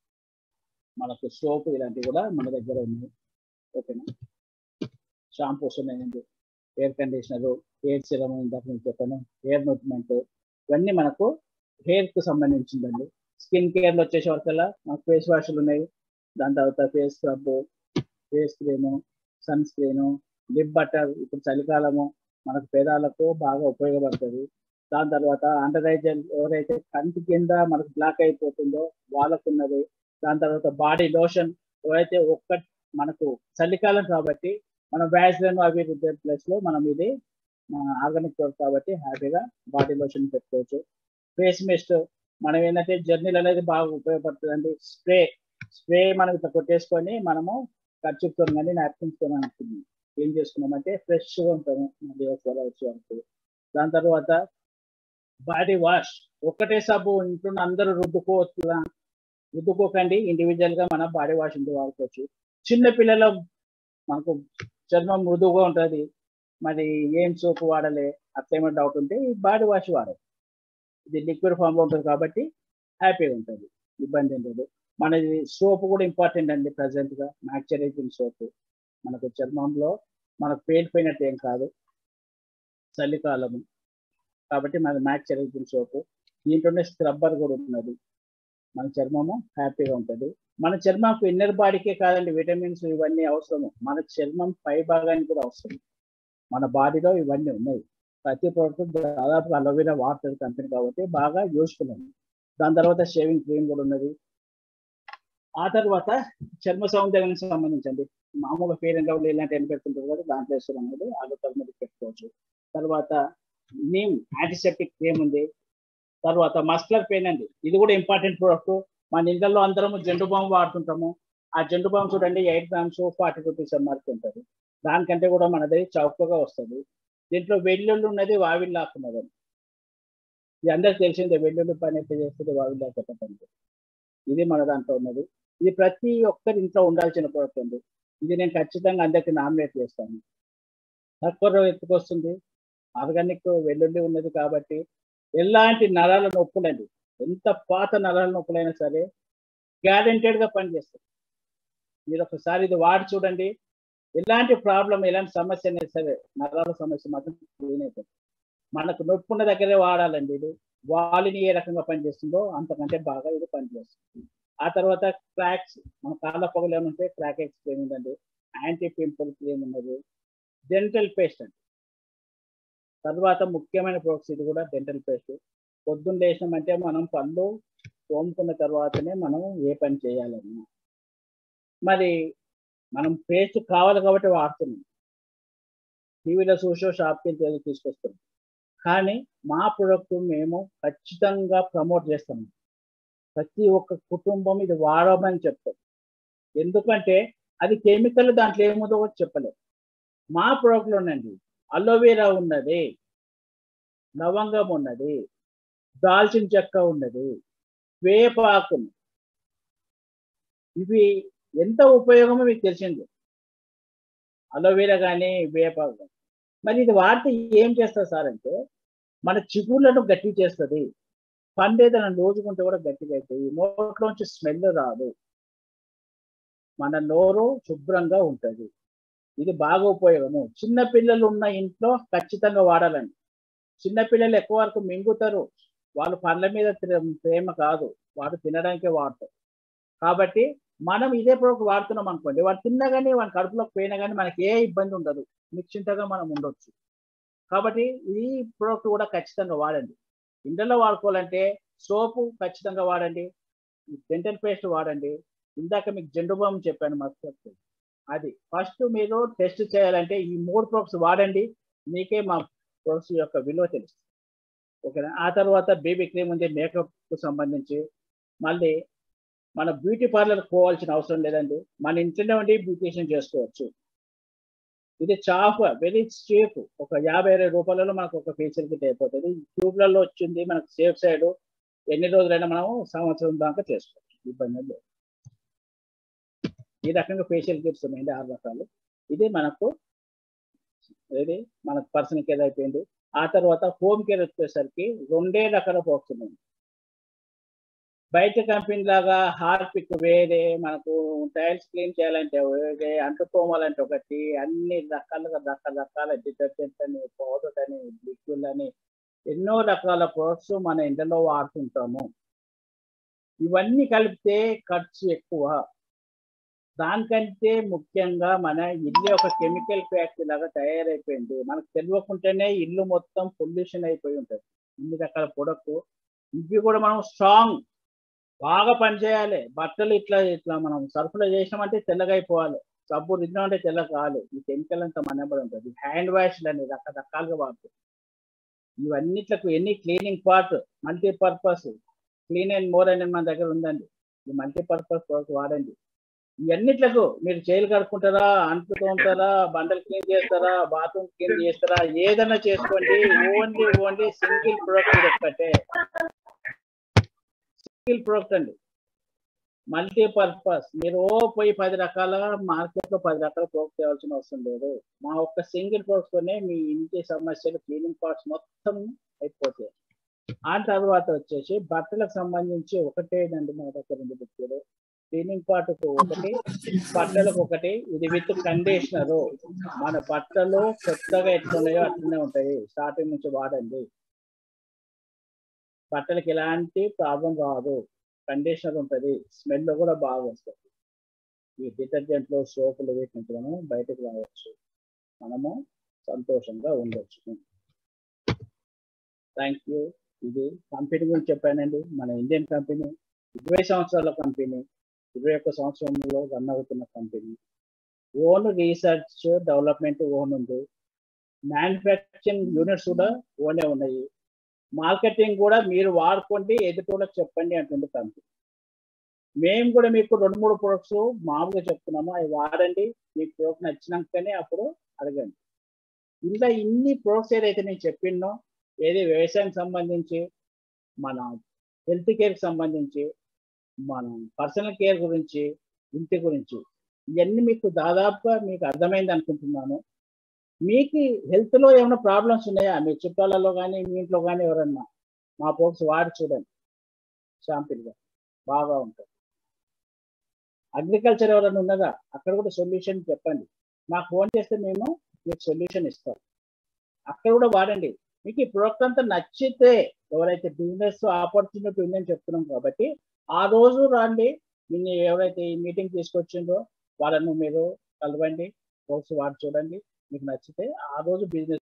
మనకు సోప్ ఇలాంటివి కూడా మన దగ్గర ఉన్నాయి ఓకేనా షాంపూస్ ఉన్నాయండి హెయిర్ కండిషనర్ హెయిర్ సిరమ్ ఇందాక నేను చెప్పాను హెయిర్ నూట్మెంట్ ఇవన్నీ మనకు హెయిర్ కు సంబంధించిందండి స్కిన్ కేర్ లో వచ్చేసే వరకల్లా మనకు ఫేస్ వాష్లు ఉన్నాయి దాని తర్వాత face scrub face cream sunscreen lip butter ఇప్పుడు చలికాలము మనకు పేదాలకు బాగా ఉపయోగపడుతుంది దాని తర్వాత అండరైజర్ ఎవరైతే కంటి కింద మనకు బ్లాక్ అయిపోతుందో వాళ్ళకు ఉన్నది దాని తర్వాత బాడీ లోషన్ ఎవరైతే ఒక్క మనకు చలికాలం కాబట్టి మనం వ్యాజ్లైన్ అవి ప్లేస్ లో మనం ఇది ఆర్గానిక్ ప్రోడక్ట్ కాబట్టి హ్యాపీగా బాడీ లోషన్ పెట్టుకోవచ్చు ఫేస్ మిస్ట్ మనం ఏంటంటే జర్నీలు అనేది బాగా ఉపయోగపడుతుందండి స్ప్రే స్ప్రే మనం ఇట్లా కొట్టేసుకొని మనము ఖర్చుతో కానీ నాప్కిన్స్తో ఏం చేసుకున్నామంటే ఫ్రెష్గా ఉంటాము మళ్ళీ ఒకవేళ వచ్చి వరకు దాని తర్వాత బాడీ వాష్ ఒక్కటే సబ్బు ఇంట్లో అందరూ రుద్దుకోవచ్చు రుద్దుకోకండి ఇండివిజువల్ గా మన బాడీ వాష్ ఇంటి వాడుకోవచ్చు చిన్న పిల్లల మనకు చర్మం మృదువుగా ఉంటుంది మరి ఏం సోపు వాడలే అట్లేమైనా డౌట్ ఉంటే ఈ బాడీ వాష్ వాడాలి ఇది లిక్విడ్ ఫామ్ లో ఉంటుంది కాబట్టి హ్యాపీగా ఉంటుంది ఇబ్బంది ఏం లేదు మనది సోప్ కూడా ఇంపార్టెంట్ అండి ప్రజెంట్ గా మ్యాక్చరైజింగ్ సోప్ మనకు చర్మంలో మనకు పేలిపోయినట్టు ఏం కాదు చలికాలము కాబట్టి మన మ్యాక్చరైజింగ్ సోప్ దీంట్లోనే స్క్రబ్బర్ కూడా ఉన్నది మన చర్మము హ్యాపీగా ఉంటుంది మన చర్మంకు ఇన్నర్ బాడీకే కాదండి విటమిన్స్ ఇవన్నీ అవసరము మన చర్మం పై భాగానికి కూడా అవసరం మన బాడీలో ఇవన్నీ ఉన్నాయి ప్రతి ప్రోడక్ట్ దాదాపు అలోవెరా వాటర్ కంపెనీ కాబట్టి బాగా యూస్ఫుల్ ఉంది దాని తర్వాత షేవింగ్ క్రీమ్ కూడా ఉన్నది ఆ తర్వాత చర్మ సౌందర్యానికి సంబంధించండి మామూలుగా ఫెయిర్ అండ్ లవ్లీ ఇలాంటి ఎన్ని పెడుతుంటారు కదా దాంట్లో వేసుకోవడం అనేది ఆలు టర్మరిక్ పెట్టుకోవచ్చు తర్వాత నీమ్ యాంటీసెప్టిక్ క్రీమ్ ఉంది తర్వాత మస్కులర్ పెయిన్ అండి ఇది కూడా ఇంపార్టెంట్ ప్రోడక్ట్ మన ఇళ్ళల్లో అందరము జెండు బాంబు వాడుతుంటాము ఆ జెండు బాంబు చూడండి eight grams forty rupees MRP ఉంటుంది దానికంటే కూడా మనది చౌకగా వస్తుంది దీంట్లో వెల్లుల్లి ఉన్నది వావిల్లాకున్నది ఇది అందరికి తెలిసిందే వెల్లుల్లి పని ఎట్లా చేస్తుంది వావిల్లాక పని ఇది మన దాంట్లో ఉన్నది ఇది ప్రతి ఒక్కరి ఇంట్లో ఉండాల్సిన ప్రోడక్ట్ అండి ఇది నేను ఖచ్చితంగా అందరికి నామినేట్ చేస్తాను తక్కువ ఎత్తుకు వస్తుంది ఆర్గానిక్ వెల్లుల్లి ఉన్నది కాబట్టి ఎలాంటి నరాల నొప్పులండి ఎంత పాత నరాల నొప్పులైనా సరే గ్యారెంటెడ్ గా పనిచేస్తుంది మీరు ఒకసారి ఇది వాడి చూడండి ఎలాంటి ప్రాబ్లం ఎలాంటి సమస్య అయినా సరే నరాల సమస్య మాత్రం క్లీన్ అవుతుంది మనకు నొప్పి ఉన్న దగ్గరే వాడాలండి ఇది వాలిని ఏ రకంగా పనిచేస్తుందో అంతకంటే బాగా ఇది పనిచేస్తుంది ఆ తర్వాత క్రాక్స్ మన కాళ్ళ పొగలు ఏమంటే క్రాక్ ఎక్స్ క్రీమ్ ఉందండి యాంటీ పింపుల్ క్రీమ్ ఉన్నది డెంటల్ పేస్ట్ అండి తర్వాత ముఖ్యమైన ప్రోడక్ట్స్ ఇది కూడా డెంటల్ పేస్ట్ పొద్దున్న లేచినామంటే మనం పళ్ళు తోముకున్న తర్వాతనే మనం ఏ పని చేయాలన్నా మరి మనం పేస్ట్ కావాలి కాబట్టి వాడుతున్నాం టీవీలో చూసో షాప్కి వెళ్ళి తీసుకొస్తున్నాం కానీ మా ప్రొడక్ట్ మేము ఖచ్చితంగా ప్రమోట్ చేస్తాము ప్రతి ఒక్క కుటుంబం ఇది వాడమని చెప్తాం ఎందుకంటే అది కెమికల్ దాంట్లో ఏముందో కూడా చెప్పలేదు మా ప్రోడక్ట్లోనండి అలోవెరా ఉన్నది లవంగం ఉన్నది దాల్చిన చెక్క ఉన్నది వేపాకు ఇవి ఎంత ఉపయోగమో మీకు తెలిసింది అలోవెరా కానీ వేపాకు కానీ మరి ఇది వాడితే ఏం చేస్తారు సార్ అంటే మన చిగుళ్ళను గట్టి చేస్తుంది పండు ఏదైనా రోజుకుంటే కూడా గట్టిగా అవుతాయి నోట్లోంచి స్మెల్ రాదు మన నోరు శుభ్రంగా ఉంటుంది ఇది బాగా ఉపయోగము చిన్న పిల్లలు ఉన్న ఇంట్లో ఖచ్చితంగా వాడాలండి చిన్న పిల్లలు ఎక్కువ వరకు మింగుతారు వాళ్ళు పండ్ల మీద ప్రేమ కాదు వాడు తినడానికే వాడతారు కాబట్టి మనం ఇదే ప్రోడక్ట్ వాడుతున్నాం అనుకోండి వాడు తిన్నా కానీ వాడి కడుపులోకి పోయినా కానీ మనకి ఏ ఇబ్బంది ఉండదు నిశ్చింతగా మనం ఉండొచ్చు కాబట్టి ఈ ప్రోడక్ట్ కూడా ఖచ్చితంగా వాడండి ఇంట్లో వాడుకోవాలంటే సోపు ఖచ్చితంగా వాడండి డెంటల్ పేస్ట్ వాడండి ఇందాక మీకు జెండు బామ్ చెప్పాను మర్చిపోతుంది అది ఫస్ట్ మీరు టెస్ట్ చేయాలంటే ఈ మూడు ప్రొడక్ట్స్ వాడండి మీకే మా ప్రొడక్ట్స్ యొక్క విలువ తెలుస్తుంది ఓకేనా ఆ తర్వాత బేబీ క్రీమ్ ఉంది మేకప్కు సంబంధించి మళ్ళీ మన బ్యూటీ పార్లర్ పోవాల్సిన అవసరం లేదండి మన ఇంట్లోనే ఉండి బ్యూటీషియన్ చేసుకోవచ్చు ఇది చాఫ్ వెరీ చీప్ ఒక యాభై ఇరవై రూపాయలలో మనకు ఒక ఫేషియల్ కిట్ అయిపోతుంది ట్యూబ్లలో వచ్చింది మనకు సేఫ్ సైడ్ ఎన్ని రోజులైనా మనం సంవత్సరం దాకా చేసుకోవచ్చు ఇబ్బంది లేదు ఈ రకంగా ఫేషియల్ కిట్స్ ఉన్నాయండి ఆరు రకాలు ఇది మనకు ఇది మనకు పర్సనల్ కేర్ అయిపోయింది ఆ తర్వాత హోమ్ కేర్ వచ్చేసరికి రెండే రకాల బాక్స్ ఉన్నాయి బయట కంపెనీ లాగా హార్పిక్ వేరే మనకు టైల్స్ క్లీన్ చేయాలంటే వేరే అంటు తోమాలంటే ఒకటి అన్ని రకాలుగా రకరకాల డిటర్జెంట్ అని పౌడర్ అని లిక్విడ్ అని ఎన్నో రకాల ప్రొడక్ట్స్ మన ఇంట్లో వాడుతుంటాము ఇవన్నీ కలిపితే ఖర్చు ఎక్కువ దానికంటే ముఖ్యంగా మన ఇల్లు ఒక కెమికల్ ఫ్యాక్టరీ లాగా తయారైపోయింది మనకు తెలియకుంటేనే ఇల్లు మొత్తం పొల్యూషన్ అయిపోయి ఉంటుంది ఇన్ని రకాల ప్రొడక్ట్ ఇవి కూడా మనం స్ట్రాంగ్ బాగా పనిచేయాలి బట్టలు ఇట్లా ఇట్లా మనం సర్ఫ్లో చేసినామంటే తెల్లగా అయిపోవాలి సబ్బు రుద్దామంటే తెల్ల కావాలి ఈ కెమికల్ అంతా మనబడి ఉంటుంది హ్యాండ్ వాష్లు అని రకరకాలుగా వాడుతుంది ఇవన్నిట్లకు ఎన్ని cleaning part multipurpose clean and more అనేది మన దగ్గర ఉందండి ఈ మల్టీపర్పస్ ప్రోడక్ట్ వాడండి ఇవన్నిట్లకు మీరు చేయలు కడుక్కుంటారా అంట్లు తోముతారా బండలు క్లీన్ చేస్తారా బాత్రూమ్ క్లీన్ చేస్తారా ఏదైనా చేసుకోండి ఓన్లీ ఓన్లీ సింగిల్ ప్రోడక్ట్ ఒక్కటే సింగిల్ ప్రోడక్ట్ అండి మల్టీపర్పస్ మీరు ఓ పోయి పది రకాల మార్కెట్ లో పది రకాల ప్రోడక్ట్ తేవాల్సిన అవసరం లేదు మా ఒక్క సింగిల్ ప్రోడక్ట్ తోనే మీ ఇంటి సమస్యలు క్లీనింగ్ పార్ట్స్ మొత్తం అయిపోతాయి ఆ తర్వాత వచ్చేసి బట్టలకు సంబంధించి ఒకటేనండి మా దగ్గర రెండు బుక్కులు క్లీనింగ్ పార్ట్ ఒకటి బట్టలకు ఒకటి ఇది విత్ కండిషనర్ మన బట్టలు కొత్తగా ఎట్లున్నాయో అట్లనే ఉంటాయి స్టార్టింగ్ నుంచి వాడండి బట్టలకి ఎలాంటి ప్రాబ్లం రాదు కండిషనర్ ఉంటుంది స్మెల్ కూడా బాగా వస్తుంది ఈ డిటర్జెంట్లు సోపులు వీటి నుంచి మనము బయటకు రావచ్చు మనము సంతోషంగా ఉండొచ్చు థ్యాంక్ యూ ఇది కంపెనీ గురించి చెప్పానండి మన ఇండియన్ కంపెనీ ఇరవై సంవత్సరాల కంపెనీ ఇరవై ఒక్క సంవత్సరంలో రన్ అవుతున్న company own research development own ఉంది మ్యానుఫ్యాక్చరింగ్ యూనిట్స్ కూడా ఓనే ఉన్నాయి మార్కెటింగ్ కూడా మీరు వాడుకోండి ఎదుటోళ్ళకి చెప్పండి అంటుంది కంపెనీ మేము కూడా మీకు రెండు మూడు ప్రొడక్ట్స్ మామూలుగా చెప్తున్నాము అవి వాడండి మీకు ప్రోడక్ట్ నచ్చినాకనే అప్పుడు అడగండి ఇలా ఇన్ని ప్రొడక్ట్స్ ఏదైతే నేను చెప్పినో ఏది వ్యవసాయం సంబంధించి మన హెల్త్ కేర్కి సంబంధించి మన పర్సనల్ కేర్ గురించి ఇంటి గురించి ఇవన్నీ మీకు దాదాపుగా మీకు అర్థమైంది అనుకుంటున్నాను మీకు హెల్త్లో ఏమైనా ప్రాబ్లమ్స్ ఉన్నాయా మీ చుట్టాలలో కానీ మీ ఇంట్లో కానీ ఎవరన్నా మా ప్రొడక్ట్స్ వాడి చూడండి షాంపిల్గా బాగా ఉంటుంది అగ్రికల్చర్ ఎవరైనా ఉన్నదా అక్కడ కూడా సొల్యూషన్ చెప్పండి మాకు ఫోన్ చేస్తే మేము మీకు సొల్యూషన్ ఇస్తాం అక్కడ కూడా వాడండి మీకు ఈ ప్రోడక్ట్ అంతా నచ్చితే ఎవరైతే బిజినెస్ ఆపర్చునిటీ ఉందని చెప్తున్నాం కాబట్టి ఆ రోజు రండి మీరు ఎవరైతే ఈ మీటింగ్ తీసుకొచ్చిందో వాళ్ళను మీరు కలవండి ప్రోడక్ట్స్ వాడి చూడండి మీకు నచ్చితే ఆ రోజు బిజినెస్